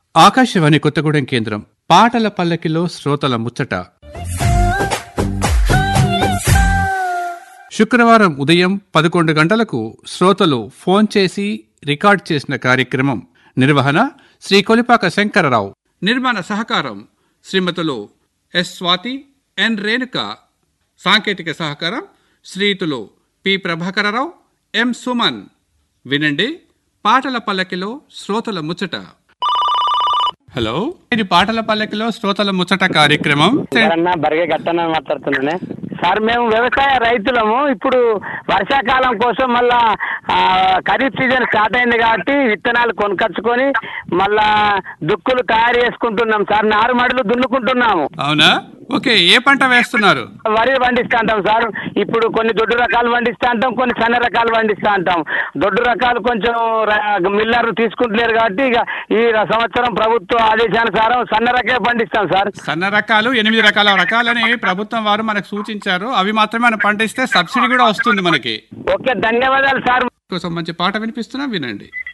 ఆకాశవాణి కొత్తగూడెం కేంద్రం పాటల పల్లకిలో శ్రోతల ముచ్చట శుక్రవారం ఉదయం పదకొండు గంటలకు శ్రోతలు ఫోన్ చేసి రికార్డ్ చేసిన కార్యక్రమం నిర్వహణ శ్రీ కొలిపాక శంకరరావు నిర్మాణ సహకారం శ్రీమతులు ఎస్ స్వాతి ఎన్ రేణుక సాంకేతిక సహకారం శ్రీయుతులు పి ప్రభాకరరావు ఎం సుమన్ వినండి పాటల పల్లకిలో శ్రోతల ముచ్చట హలో ఇది పాటల పల్లకిలో శ్రోతల ముచ్చట కార్యక్రమం అన్న బరిగే గట్టన మాట్లాడుతున్నానే సార్ మేము వ్యవసాయ రైతులము ఇప్పుడు వర్షాకాలం కోసం మళ్ళా ఆ, ఖరీఫ్ సీజన్ స్టార్ట్ అయింది కాబట్టి విత్తనాలు కొనుకొచ్చుకొని మళ్ళా దుక్కులు తయారు చేసుకుంటున్నాం సార్ నారుమడులు దున్నుకుంటున్నాము అవునా ఓకే ఏ పంట వేస్తున్నారు వరి పండిస్తా అంటాం సార్ ఇప్పుడు కొన్ని దొడ్డు రకాలు పండిస్తా అంటాం కొన్ని సన్న రకాలు పండిస్తా అంటాం దొడ్డు రకాలు కొంచెం ర- మిల్లర్లు తీసుకుంటలేరు కాబట్టి ఇక ఈ సంవత్సరం ప్రభుత్వ ఆదేశానుసారం సన్న రకాలే పండిస్తాం సార్ సన్న రకాలు ఎనిమిది రకాల రకాలని ప్రభుత్వం వారు మనకు సూచించారు అవి మాత్రమే మనం పండిస్తే సబ్సిడీ కూడా వస్తుంది మనకి ఓకే ధన్యవాదాలు సార్ కోసం మంచి పాట వినిపిస్తున్నా వినండి